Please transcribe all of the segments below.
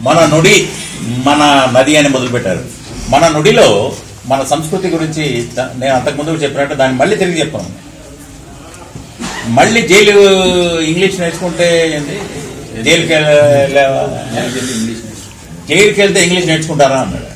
మన నుడి మన నది అని మొదలుపెట్టారు మన నుడిలో మన సంస్కృతి గురించి ద- నేను అంతకుముందు చెప్పినట్టు దాన్ని మళ్ళీ తిరిగి చెప్తాను మళ్ళీ జైలు ఇంగ్లీష్ నేర్చుకుంటే ఏంది జైలుకి వెళ్ళ- జైలుకి వెళ్తే ఇంగ్లీష్ నేర్చుకుంటారా అన్నాడు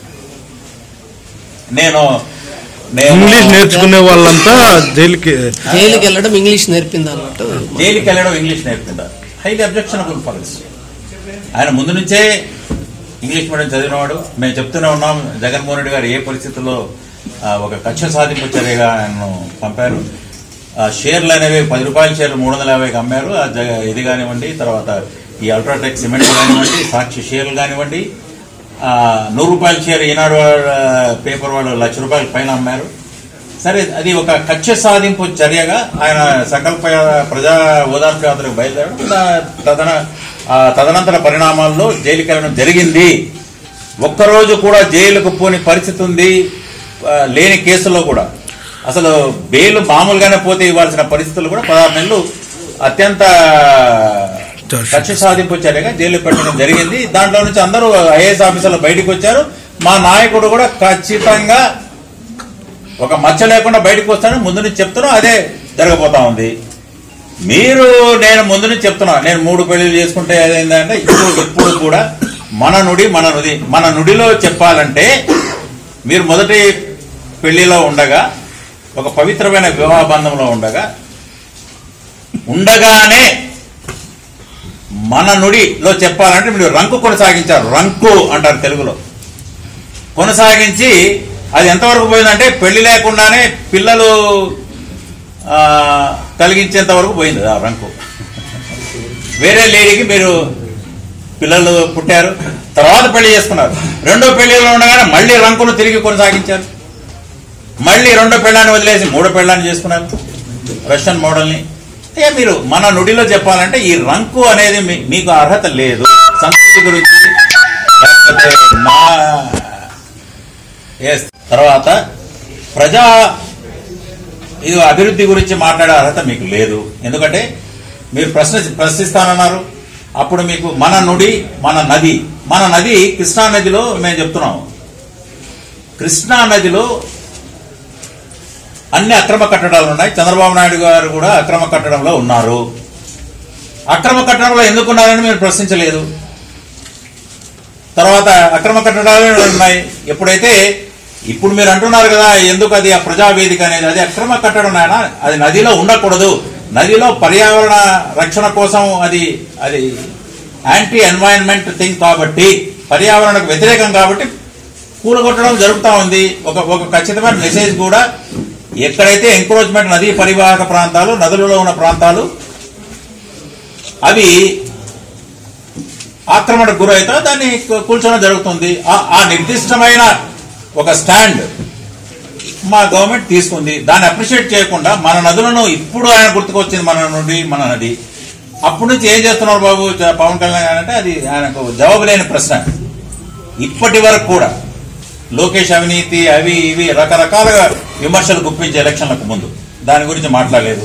నేను నేను ఇంగ్లీష్ నేర్చుకునే వాళ్ళంతా జైలుకి జైలుకి వెళ్ళడం ఇంగ్లీష్ నేర్పింది అన్నట్టు జైలుకి వెళ్ళడం ఇంగ్లీష్ నేర్పుకుంటారు హైలీ అబ్జెక్షనబుల్ పాలసీ ఆయన ముందు నుంచే ఇంగ్లీష్ మీడియం చదివినవాడు మేము చెప్తూనే ఉన్నాం జగన్మోహన్ రెడ్డి గారు ఏ పరిస్థితుల్లో ఆ, ఒక కక్ష సాధింపు చర్యగా ఆయనను పంపారు ఆ షేర్లు అనేవి పది రూపాయల షేర్లు మూడు వందల యాభైకి అమ్మారు ఆ జగ- ఇది కానివ్వండి తర్వాత ఈ అల్ట్రాటెక్ సిమెంట్ కానివ్వండి సాక్షి షేర్లు కానివ్వండి ఆ, నూరు రూపాయల షేర్ ఈనాడు వాళ్ళ పేపర్ వాళ్ళు లక్ష రూపాయల పైన అమ్మారు సరే అది ఒక కక్ష సాధింపు చర్యగా ఆయన సంకల్ప యా- ప్రజా ఓదార్పు యాత్రకు బయలుదేరడం దా- తదన ఆ తదనంతర పరిణామాల్లో జైలుకి వెళ్ళడం జరిగింది ఒక్కరోజు కూడా జైలుకు పోని పరిస్థితి ఉంది ఆ, లేని కేసుల్లో కూడా అసలు బెయిల్ మామూలుగానే పోతే ఇవ్వాల్సిన పరిస్థితులు కూడా పదహారు నెలలు అత్యంత కక్ష సాధింపు చర్యగా జైలు పెట్టడం జరిగింది దాంట్లో నుంచి అందరూ ఐఏఎస్ ఆఫీసర్లు బయటకు వచ్చారు మా నాయకుడు కూడా ఖచ్చితంగా ఒక మచ్చ లేకుండా బయటకు వస్తాను ముందు నుంచి చెప్తున్నాం అదే జరగబోతా ఉంది మీరు నేను ముందు నుంచి చెప్తున్నా నేను మూడు పెళ్లిళ్ళు చేసుకుంటే ఏదైందంటే ఇప్పుడు ఇప్పుడు కూడా మన నుడి మన నుడి మన నుడిలో చెప్పాలంటే మీరు మొదటి పెళ్లిలో ఉండగా ఒక పవిత్రమైన వివాహ బంధంలో ఉండగా ఉండగానే మన నుడిలో చెప్పాలంటే మీరు రంకు కొనసాగించారు రంకు అంటారు తెలుగులో కొనసాగించి అది ఎంతవరకు పోయిందంటే పెళ్లి లేకుండానే పిల్లలు ఆ, కలిగించేంత వరకు పోయింది ఆ రంకు వేరే లేడీకి మీరు పిల్లలు పుట్టారు తర్వాత పెళ్లి చేసుకున్నారు రెండో పెళ్లిలో ఉండగానే మళ్ళీ రంకును తిరిగి కొనసాగించారు మళ్ళీ రెండో పెళ్ళాన్ని వదిలేసి మూడో పెళ్ళాన్ని చేసుకున్నారు రష్యన్ మోడల్ని ఇక మీరు మన నుడిలో చెప్పాలంటే ఈ రంకు అనేది మీ- మీకు అర్హత లేదు సంస్కృతి గురించి లేకపోతే మా ఎస్ తర్వాత ప్రజా ఇది అభివృద్ధి గురించి మాట్లాడే అర్హత మీకు లేదు ఎందుకంటే మీరు ప్రశ్న ప్రశ్నిస్తానన్నారు అప్పుడు మీకు మన నుడి మన నది మన నది కృష్ణా నదిలో మేము చెప్తున్నాం కృష్ణా నదిలో అన్ని అక్రమ కట్టడాలు ఉన్నాయి చంద్రబాబు నాయుడు గారు కూడా అక్రమ కట్టడంలో ఉన్నారు అక్రమ కట్టడంలో ఎందుకున్నారని మీరు ప్రశ్నించలేదు తర్వాత అక్రమ కట్టడాలు ఉన్నాయి ఎప్పుడైతే ఇప్పుడు మీరు అంటున్నారు కదా ఎందుకు అది ఆ ప్రజావేదిక అనేది అది అక్రమ కట్టడం నాయన అది నదిలో ఉండకూడదు నదిలో పర్యావరణ రక్షణ కోసం అది అది యాంటీ ఎన్వైరన్మెంట్ థింగ్ కాబట్టి పర్యావరణకు వ్యతిరేకం కాబట్టి కూలగొట్టడం జరుగుతూ ఉంది ఒక ఒక ఖచ్చితమైన మెసేజ్ కూడా ఎక్కడైతే ఎంక్రోచ్మెంట్ నదీ పరివాహక ప్రాంతాలు నదులలో ఉన్న ప్రాంతాలు అవి ఆక్రమణకు గురైతే దాన్ని కూ- కూల్చడం జరుగుతుంది ఆ- ఆ నిర్దిష్టమైన ఒక స్టాండ్ మా గవర్నమెంట్ తీసుకుంది దాన్ని అప్రిషియేట్ చేయకుండా మన నదులను ఇప్పుడు ఆయన గుర్తుకొచ్చింది మన నుండి మన నది అప్పటి నుంచి ఏం చేస్తున్నారు బాబు చ- పవన్ కళ్యాణ్ గారు అంటే అది ఆయనకు జవాబు లేని ప్రశ్న ఇప్పటి వరకు కూడా లోకేష్ అవినీతి అవి ఇవి రకరకాలుగా విమర్శలు గుప్పించే ఎలక్షన్లకు ముందు దాని గురించి మాట్లాడలేదు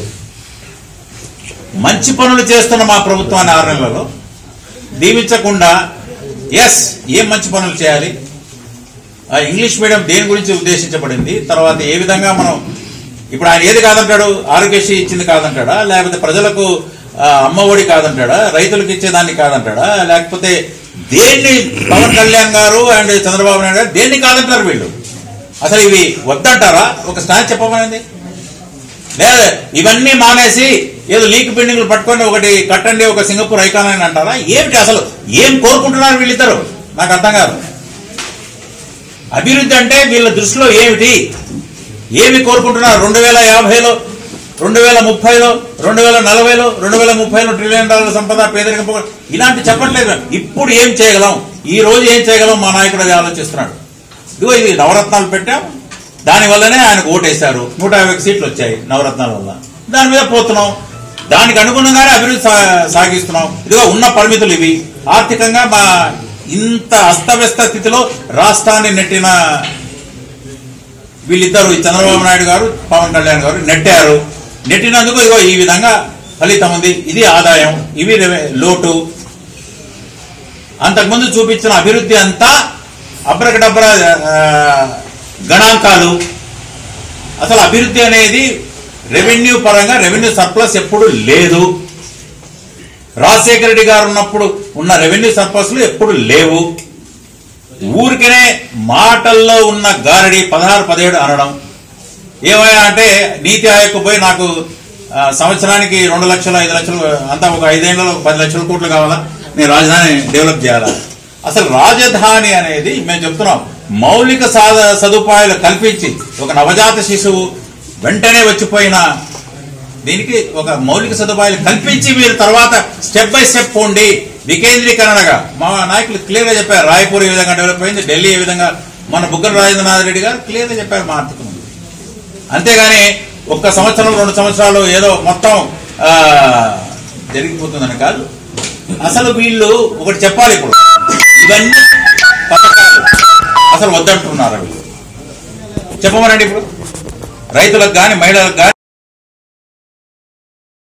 మంచి పనులు చేస్తున్న మా ప్రభుత్వాన్ని ఆరు నెలలలో దీవించకుండా ఎస్ ఏం మంచి పనులు చేయాలి ఆ ఇంగ్లీష్ మీడియం దేని గురించి ఉద్దేశించబడింది తర్వాత ఏ విధంగా మనం ఇప్పుడు ఆయన ఏది కాదంటాడు ఆరోగ్యశ్రీ ఇచ్చింది కాదంటాడా లేకపోతే ప్రజలకు ఆ, అమ్మఒడి కాదంటాడా రైతులకు ఇచ్చేదాన్ని కాదంటాడా లేకపోతే దేన్ని పవన్ కళ్యాణ్ గారు అండ్ చంద్రబాబు నాయుడు గారు దేన్ని కాదంటారు వీళ్ళు అసలు ఇవి వద్దంటారా ఒక స్టాండ్ చెప్పమనేది లేదా ఇవన్నీ మానేసి ఏదో లీక్ బిల్డింగ్లు పట్టుకొని ఒకటి కట్టండి ఒక సింగపూర్ ఐకాన్ అని అంటారా ఏమిటి అసలు ఏం కోరుకుంటున్నారు వీళ్ళిద్దరు నాకు అర్థం కాదు అభివృద్ధి అంటే వీళ్ళ దృష్టిలో ఏమిటి ఏమి కోరుకుంటున్నారు రెండు వేల యాభైలో రెండు వేల ముప్పైలో రెండు వేల నలభైలో రెండు వేల ముప్పైలో ట్రిలియన్ డాలర్ల సంపద పేదరికం పోగొ- ఇలాంటి చెప్పట్లేదు ఇప్పుడు ఏం చేయగలం ఈ రోజు ఏం చేయగలం మా నాయకుడు అది ఆలోచిస్తున్నాడు ఇదిగో ఇది నవరత్నాలు పెట్టాం దాని వల్లనే ఆయనకు ఓటేశారు నూట యాభై సీట్లు వచ్చాయి నవరత్నాల వల్ల దాని మీద పోతున్నాం దానికి అనుగుణంగానే అభివృద్ధి సా- సాగిస్తున్నాం ఇదిగో ఉన్న పరిమితులు ఇవి ఆర్థికంగా మా ఇంత అస్తవ్యస్త స్థితిలో రాష్ట్రాన్ని నెట్టిన వీళ్ళిద్దరు ఈ చంద్రబాబు నాయుడు గారు పవన్ కళ్యాణ్ గారు నెట్టారు నెట్టినందుకు ఇగో ఈ విధంగా ఫలితం ఉంది ఇది ఆదాయం ఇవి రెవె- లోటు అంతకుముందు చూపించిన అభివృద్ధి అంతా అబ్రకడబ్ర ఆ, గణాంకాలు అసలు అభివృద్ధి అనేది రెవెన్యూ పరంగా రెవెన్యూ సర్ప్లస్ ఎప్పుడు లేదు రాజశేఖర రెడ్డి గారు ఉన్నప్పుడు ఉన్న రెవెన్యూ సర్ప్లస్లు ఎప్పుడు లేవు ఊరికనే మాటల్లో ఉన్న గారడి పదహారు పదిహేడు అనడం ఏమైనా అంటే నీతి ఆయోగ్ పోయి నాకు ఆ, సంవత్సరానికి రెండు లక్షలు ఐదు లక్షలు అంతా ఒక ఐదేళ్లలో ఒక పది లక్షల కోట్లు కావాలా నేను రాజధాని డెవలప్ చేయాలా అసలు రాజధాని అనేది మేము చెప్తున్నాం మౌలిక సాధ సదుపాయాలు కల్పించి ఒక నవజాత శిశువు వెంటనే వచ్చిపోయిన దీనికి ఒక మౌలిక సదుపాయాలు కల్పించి మీరు తర్వాత స్టెప్ బై స్టెప్ పోండి వికేంద్రీకరణగా మా నాయకులు క్లియర్ గా చెప్పారు రాయపూర్ ఏ విధంగా డెవలప్ అయింది ఢిల్లీ ఏ విధంగా మన బుగ్గల రాజేంద్రనాథ్ రెడ్డి గారు క్లియర్ గా చెప్పారు మా ఆర్థిక మంత్రి అంతేగాని ఒక్క సంవత్సరం రెండు సంవత్సరాలు ఏదో మొత్తం ఆ, జరిగిపోతుందని కాదు అసలు వీళ్ళు ఒకటి చెప్పాలి ఇప్పుడు ఇవన్నీ పథకాలు అసలు వద్దంటున్నారు వీళ్ళు చెప్పమనండి ఇప్పుడు రైతులకు కానీ మహిళలకు కానీ